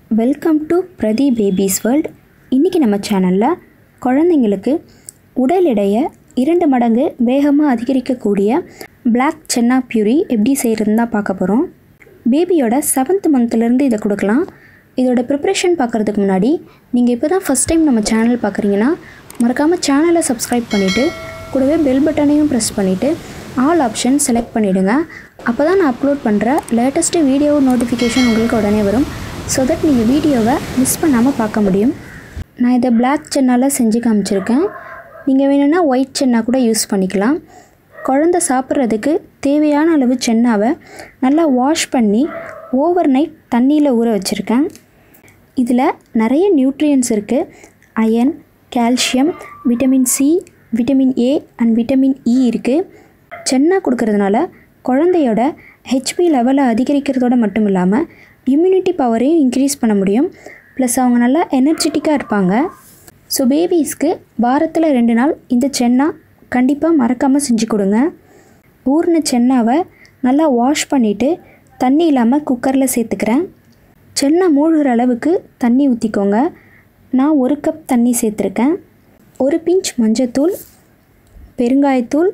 welcome to Prathi babies world இன்றைக்கி நம்ம சேனலில் குழந்தைங்களுக்கு உடல் எடையை இரண்டு மடங்கு வேகமாக அதிகரிக்கக்கூடிய Black சென்னா பியூரி எப்படி செய்கிறதுன்னு தான் பார்க்க போகிறோம் பேபியோட செவன்த் மந்த்லேருந்து இதை கொடுக்கலாம் இதோட ப்ரிப்ரேஷன் பார்க்குறதுக்கு முன்னாடி நீங்கள் இப்போ தான் ஃபஸ்ட் டைம் நம்ம சேனல் பார்க்குறீங்கன்னா மறக்காமல் சேனலை சப்ஸ்கிரைப் பண்ணிவிட்டு கூடவே பெல் பட்டனையும் ப்ரெஸ் பண்ணிவிட்டு ஆல் ஆப்ஷன் செலக்ட் பண்ணிவிடுங்க அப்போ தான் நான் அப்லோட் பண்ணுற லேட்டஸ்ட்டு வீடியோ நோட்டிஃபிகேஷன் உங்களுக்கு உடனே வரும் ஸோ தட் நீங்கள் வீடியோவை மிஸ் பண்ணாமல் பார்க்க முடியும் நான் இதை Black சென்னால் செஞ்சு காமிச்சிருக்கேன் நீங்கள் வேணும்னா ஒயிட் சென்னா கூட யூஸ் பண்ணிக்கலாம் குழந்த சாப்பிட்றதுக்கு தேவையான அளவு சென்னாவை நல்லா வாஷ் பண்ணி ஓவர் நைட் தண்ணியில் ஊற வச்சுருக்கேன் இதில் நிறைய நியூட்ரியன்ஸ் இருக்குது iron calcium vitamin C vitamin A and vitamin E இருக்குது சென்னா கொடுக்கறதுனால குழந்தையோட ஹெச்பி லெவலை அதிகரிக்கிறதோட மட்டும் இல்லாமல் இம்யூனிட்டி பவரையும் இன்க்ரீஸ் பண்ண முடியும் ப்ளஸ் அவங்க நல்லா எனர்ஜெட்டிக்காக இருப்பாங்க ஸோ பேபிஸ்க்கு வாரத்தில் ரெண்டு நாள் இந்த சென்னா கண்டிப்பாக மறக்காமல் செஞ்சு கொடுங்க ஊறின சென்னாவை நல்லா வாஷ் பண்ணிவிட்டு தண்ணி இல்லாமல் குக்கரில் சேர்த்துக்கிறேன் சென்னா மூழ்கிற அளவுக்கு தண்ணி ஊற்றிக்கோங்க நான் ஒரு கப் தண்ணி சேர்த்துருக்கேன் ஒரு பிஞ்ச் மஞ்சத்தூள் பெருங்காயத்தூள்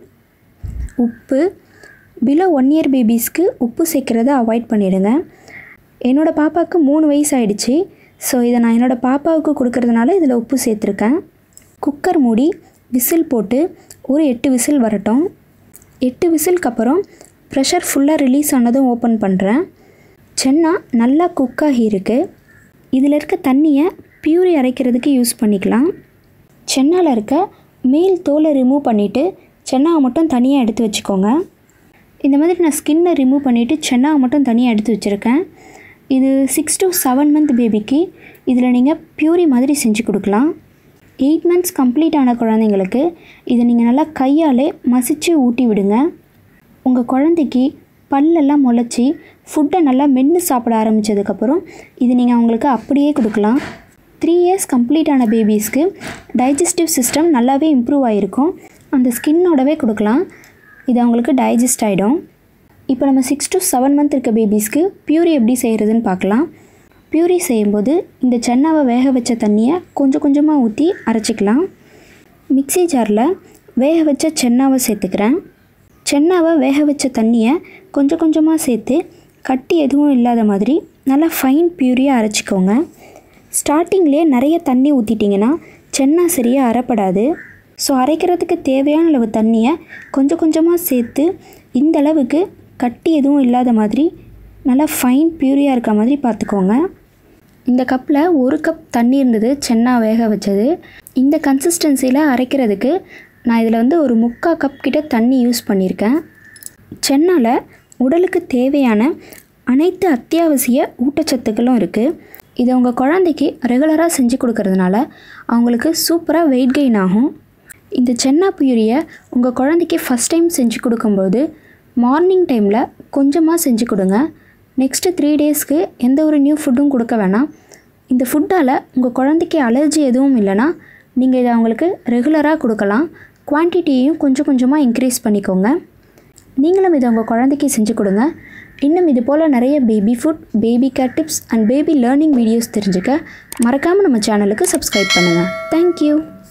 உப்பு பிலோ ஒன் இயர் பேபிஸ்க்கு உப்பு சேர்க்குறத அவாய்ட் பண்ணிடுங்க என்னோடய பாப்பாவுக்கு மூணு வயசு ஆயிடுச்சு ஸோ இதை நான் என்னோடய பாப்பாவுக்கு கொடுக்கறதுனால இதில் உப்பு சேர்த்துருக்கேன் குக்கர் மூடி விசில் போட்டு ஒரு எட்டு விசில் வரட்டும் எட்டு விசிலுக்கு அப்புறம் ப்ரெஷர் ஃபுல்லாக ரிலீஸ் ஆனதும் ஓப்பன் பண்ணுறேன் சென்னா நல்லா குக் ஆகியிருக்கு இதில் இருக்க தண்ணியை பியூரி அரைக்கிறதுக்கு யூஸ் பண்ணிக்கலாம் சென்னால் இருக்க மேல் தோலை ரிமூவ் பண்ணிவிட்டு சென்னாவை மட்டும் தனியாக எடுத்து வச்சுக்கோங்க இந்த மாதிரி நான் ஸ்கின்னை ரிமூவ் பண்ணிவிட்டு சென்னாவை மட்டும் தனியாக எடுத்து வச்சுருக்கேன் இது சிக்ஸ் to செவன் மந்த் பேபிக்கு இதில் நீங்கள் பியூரி மாதிரி செஞ்சு கொடுக்கலாம் எயிட் மந்த்ஸ் கம்ப்ளீட் ஆன குழந்தைங்களுக்கு இதை நீங்கள் நல்லா கையாலே மசிச்சு ஊட்டி விடுங்க உங்கள் குழந்தைக்கு பல்லெல்லாம் முளைச்சி ஃபுட்டை நல்லா மென்று சாப்பிட ஆரம்பித்ததுக்கப்புறம் இது நீங்கள் அவங்களுக்கு அப்படியே கொடுக்கலாம் த்ரீ இயர்ஸ் கம்ப்ளீட் ஆன பேபிஸ்க்கு டைஜஸ்டிவ் சிஸ்டம் நல்லாவே இம்ப்ரூவ் ஆகிருக்கும் அந்த ஸ்கின்னோடவே கொடுக்கலாம் இது அவங்களுக்கு டைஜஸ்ட் ஆகிடும் இப்போ நம்ம சிக்ஸ் to செவன் மந்த் இருக்க பேபிஸ்க்கு பியூரி எப்படி செய்கிறதுன்னு பார்க்கலாம் பியூரி செய்யும்போது இந்த சென்னாவை வேக வச்ச தண்ணியை கொஞ்சம் கொஞ்சமாக ஊற்றி அரைச்சிக்கலாம் மிக்ஸி ஜாரில் வேக வச்ச சென்னாவை சேர்த்துக்கிறேன் சென்னாவை வேக வச்ச தண்ணியை கொஞ்சம் கொஞ்சமாக சேர்த்து கட்டி எதுவும் இல்லாத மாதிரி நல்லா ஃபைன் பியூரியாக அரைச்சிக்கோங்க ஸ்டார்டிங்லேயே நிறைய தண்ணி ஊற்றிட்டிங்கன்னா சென்னா சரியாக அரைப்படாது ஸோ அரைக்கிறதுக்கு தேவையான அளவு தண்ணியை கொஞ்சம் கொஞ்சமாக சேர்த்து இந்த அளவுக்கு கட்டி எதுவும் இல்லாத மாதிரி நல்லா ஃபைன் பியூரியாக இருக்க மாதிரி பார்த்துக்கோங்க இந்த கப்பில் ஒரு கப் தண்ணி இருந்தது சென்னா வேக வச்சது இந்த கன்சிஸ்டன்சியில் அரைக்கிறதுக்கு நான் இதில் வந்து ஒரு முக்கால் கப் கிட்ட தண்ணி யூஸ் பண்ணியிருக்கேன் சென்னால் உடலுக்கு தேவையான அனைத்து அத்தியாவசிய ஊட்டச்சத்துக்களும் இருக்குது இதை உங்கள் குழந்தைக்கு ரெகுலராக செஞ்சு கொடுக்கறதுனால அவங்களுக்கு சூப்பராக வெயிட் கெயின் ஆகும் இந்த சென்னா பியூரியை உங்கள் குழந்தைக்கு ஃபஸ்ட் டைம் செஞ்சு கொடுக்கும்போது மார்னிங் டைமில் கொஞ்சமாக செஞ்சு கொடுங்க நெக்ஸ்ட்டு த்ரீ டேஸ்க்கு எந்த ஒரு நியூ ஃபுட்டும் கொடுக்க வேணாம் இந்த ஃபுட்டால் உங்கள் குழந்தைக்கு அலர்ஜி எதுவும் இல்லைன்னா நீங்கள் இதை அவங்களுக்கு ரெகுலராக கொடுக்கலாம் குவான்டிட்டியையும் கொஞ்சம் கொஞ்சமாக இன்க்ரீஸ் பண்ணிக்கோங்க நீங்களும் இதை உங்கள் குழந்தைக்கு செஞ்சு கொடுங்க இன்னும் இது போல் நிறைய baby food baby care tips and baby learning videos தெரிஞ்சுக்க மறக்காமல் நம்ம சேனலுக்கு சப்ஸ்கிரைப் பண்ணுங்கள் தேங்க்யூ